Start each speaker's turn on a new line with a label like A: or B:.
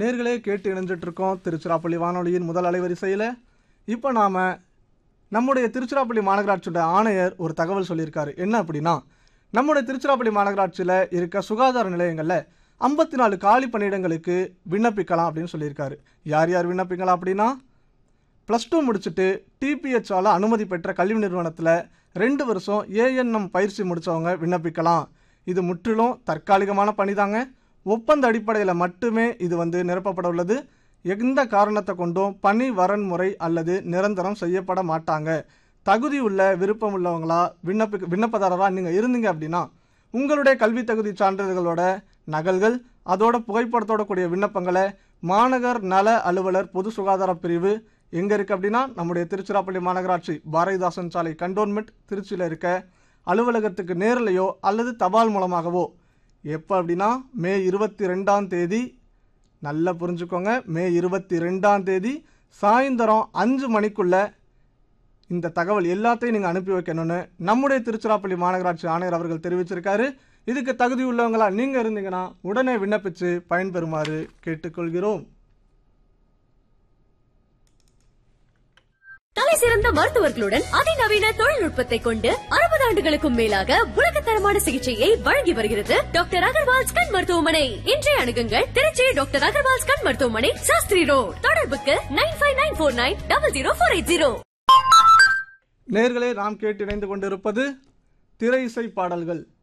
A: நேர்களே கேட்டு இணைஞ்சிட்டு இருக்கோம் திருச்சிராப்பள்ளி வானொலியின் முதல் அலைவரிசையில் இப்போ நாம் நம்முடைய திருச்சிராப்பள்ளி மாநகராட்சியோட ஆணையர் ஒரு தகவல் சொல்லியிருக்காரு என்ன அப்படின்னா நம்முடைய திருச்சிராப்பள்ளி மாநகராட்சியில் இருக்க சுகாதார நிலையங்களில் ஐம்பத்தி நாலு காலி பணியிடங்களுக்கு விண்ணப்பிக்கலாம் அப்படின்னு சொல்லியிருக்காரு யார் யார் விண்ணப்பிக்கலாம் அப்படின்னா ப்ளஸ் டூ முடிச்சுட்டு டிபிஹெச்ஆல அனுமதி பெற்ற கல்வி நிறுவனத்தில் ரெண்டு வருஷம் ஏஎன்எம் பயிற்சி முடித்தவங்க விண்ணப்பிக்கலாம் இது முற்றிலும் தற்காலிகமான பணிதாங்க ஒப்பந்த அடிப்படையில் மட்டுமே இது வந்து நிரப்பப்பட உள்ளது எந்த காரணத்தை கொண்டும் பணி வரன்முறை அல்லது நிரந்தரம் செய்யப்பட மாட்டாங்க தகுதி உள்ள விருப்பம் உள்ளவங்களா விண்ணப்ப விண்ணப்பதாரராக நீங்கள் இருந்தீங்க அப்படின்னா உங்களுடைய கல்வி தகுதி சான்றிதழ்களோட நகல்கள் அதோட புகைப்படத்தோட கூடிய விண்ணப்பங்களை மாநகர் நல அலுவலர் பொது சுகாதார பிரிவு எங்கே இருக்குது அப்படின்னா நம்முடைய திருச்சிராப்பள்ளி மாநகராட்சி பாரதிதாசன் சாலை கண்டோன்மெண்ட் திருச்சியில் இருக்க அலுவலகத்துக்கு நேரிலையோ அல்லது தபால் மூலமாகவோ எப்போ அப்படின்னா மே இருபத்தி ரெண்டாம் தேதி நல்லா புரிஞ்சுக்கோங்க மே இருபத்தி ரெண்டாம் தேதி சாயந்தரம் அஞ்சு மணிக்குள்ள இந்த தகவல் எல்லாத்தையும் நீங்கள் அனுப்பி வைக்கணும்னு நம்முடைய திருச்சிராப்பள்ளி மாநகராட்சி ஆணையர் அவர்கள் தெரிவிச்சிருக்காரு இதுக்கு தகுதி உள்ளவங்களா நீங்கள் இருந்தீங்கன்னா உடனே விண்ணப்பித்து பயன்பெறுமாறு கேட்டுக்கொள்கிறோம்
B: தலை சிறந்த மருத்துவர்களுடன் அதிநவீன தொழில்நுட்பத்தை கொண்டு அறுபது ஆண்டுகளுக்கும் மேலாக உலகத்தரமான சிகிச்சையை வழங்கி வருகிறது டாக்டர் அகர்வால்ஸ் கண் மருத்துவமனை இன்றைய அணுகுங்கள் திருச்சி டாக்டர் அகர்வால்ஸ் கண் மருத்துவமனை சாஸ்திரி ரோட் தொடர்புக்கு nine five nine four nine double zero four eight zero
A: நேர்களே நாம் கேட்டு இணைந்து கொண்டிருப்பது திரை இசை பாடல்கள்